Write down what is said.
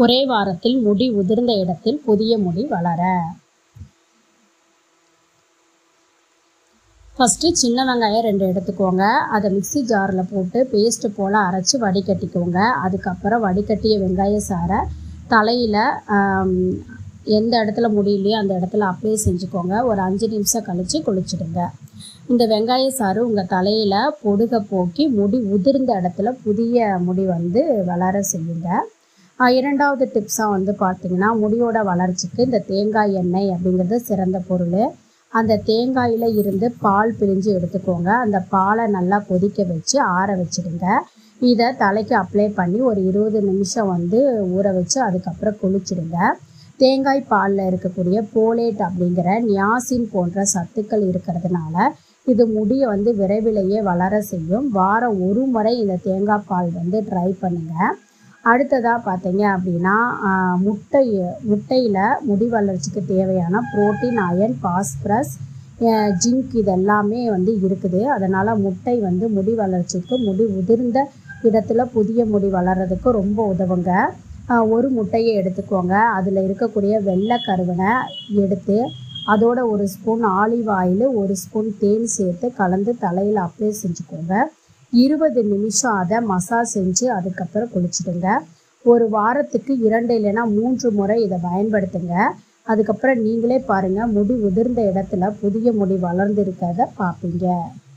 ஒரே வாரத்தில் முடி உதிர்ந்த இடத்தில் புதிய முடி வளர ஃபஸ்ட்டு சின்ன வெங்காயம் ரெண்டு எடுத்துக்கோங்க அதை மிக்ஸி ஜாரில் போட்டு பேஸ்ட்டு போல் அரைச்சி வடிகட்டிக்கோங்க அதுக்கப்புறம் வடிகட்டிய வெங்காய சாறை தலையில் எந்த இடத்துல முடியலையோ அந்த இடத்துல அப்ளை செஞ்சுக்கோங்க ஒரு அஞ்சு நிமிஷம் கழித்து குளிச்சுடுங்க இந்த வெங்காய சாறு உங்கள் தலையில் பொடுக போக்கி முடி உதிர்ந்த இடத்துல புதிய முடி வந்து வளர செய்யுங்க ஆஹ் இரண்டாவது டிப்ஸாக வந்து பார்த்தீங்கன்னா முடியோட வளர்ச்சிக்கு இந்த தேங்காய் எண்ணெய் அப்படிங்கிறது சிறந்த பொருள் அந்த தேங்காயில் இருந்து பால் பிழிஞ்சு எடுத்துக்கோங்க அந்த பாலை நல்லா கொதிக்க வச்சு ஆற வச்சிடுங்க இதை தலைக்கு அப்ளை பண்ணி ஒரு இருபது நிமிஷம் வந்து ஊற வச்சு அதுக்கப்புறம் குளிச்சிடுங்க தேங்காய் பாலில் இருக்கக்கூடிய போலேட் அப்படிங்கிற நியாசின் போன்ற சத்துக்கள் இருக்கிறதுனால இது முடியை வந்து விரைவிலேயே வளர செய்யும் வாரம் ஒரு முறை இந்த தேங்காய் பால் வந்து ட்ரை பண்ணுங்கள் அடுத்ததாக பார்த்தீங்க அப்படின்னா ஆஹ், முட்டை முட்டையில் முடி வளர்ச்சிக்கு தேவையான புரோட்டீன் அயன் பாஸ்பரஸ் ஜிங்க் இதெல்லாமே வந்து இருக்குது அதனால் முட்டை வந்து முடி வளர்ச்சிக்கு முடி உதிர்ந்த இடத்துல புதிய முடி வளர்கிறதுக்கு ரொம்ப உதவுங்க ஆஹ், ஒரு முட்டையை எடுத்துக்கோங்க அதில் இருக்கக்கூடிய வெள்ளை கருவனை எடுத்து அதோட ஒரு ஸ்பூன் ஆலிவ் ஆயில் ஒரு ஸ்பூன் தேன் சேர்த்து கலந்து தலையில் அப்ளை செஞ்சுக்கோங்க இருபது நிமிஷம் அதை மசாஜ் செஞ்சு அதுக்கப்புறம் குளிச்சுடுங்க ஒரு வாரத்துக்கு இரண்டு இல்லைன்னா மூன்று முறை இதை பயன்படுத்துங்க அதுக்கப்புறம் நீங்களே பாருங்கள் முடி உதிர்ந்த இடத்துல புதிய முடி வளர்ந்து இருக்கிறத பார்ப்பீங்க